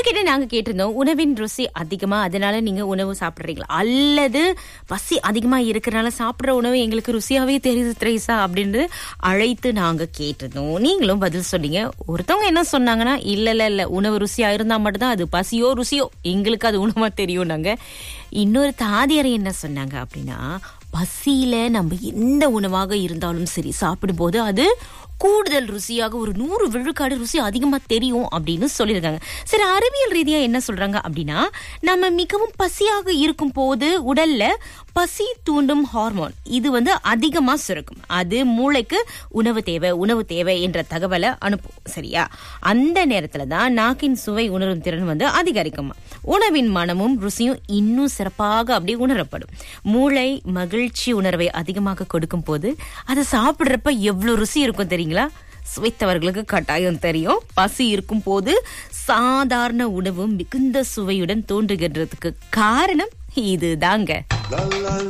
உங்ககிட்ட நாங்க கேட்டிருந்தோம் உணவின் ருசி அதிகமா அதனால நீங்க உணவு சாப்பிடுறீங்களா அல்லது பசி அதிகமா இருக்கிறனால சாப்பிடுற உணவு எங்களுக்கு ருசியாவே தெரியுது திரேசா அப்படின்னு அழைத்து நாங்க கேட்டிருந்தோம் நீங்களும் பதில் சொன்னீங்க ஒருத்தவங்க என்ன சொன்னாங்கன்னா இல்ல இல்ல இல்ல உணவு ருசியா இருந்தா மட்டும்தான் அது பசியோ ருசியோ எங்களுக்கு அது உணவா தெரியும் நாங்க இன்னொரு தாதியரை என்ன சொன்னாங்க அப்படின்னா பசியில நம்ம எந்த உணவாக இருந்தாலும் சரி சாப்பிடும்போது அது கூடுதல் ருசியாக ஒரு நூறு விழுக்காடு ருசி அதிகமா தெரியும் அப்படின்னு சொல்லியிருக்காங்க சரி அறிவியல் ரீதியா என்ன சொல்றாங்க அப்படின்னா நம்ம மிகவும் பசியாக இருக்கும் போது உடல்ல பசி தூண்டும் ஹார்மோன் இது வந்து அதிகமா சுரக்கும் அது மூளைக்கு உணவு தேவை உணவு தேவை என்ற தகவலை அனுப்பும் சரியா அந்த நேரத்துல தான் நாக்கின் சுவை உணரும் திறன் வந்து அதிகரிக்கும் உணவின் மனமும் ருசியும் இன்னும் சிறப்பாக அப்படி உணரப்படும் மூளை மகிழ்ச்சி உணர்வை அதிகமாக கொடுக்கும் போது அதை சாப்பிடுறப்ப எவ்வளவு ருசி இருக்கும் தெரியுங்களா சுவைத்தவர்களுக்கு கட்டாயம் தெரியும் பசி இருக்கும் போது சாதாரண உணவு மிகுந்த சுவையுடன் தோன்றுகின்றதுக்கு காரணம் இதுதாங்க La la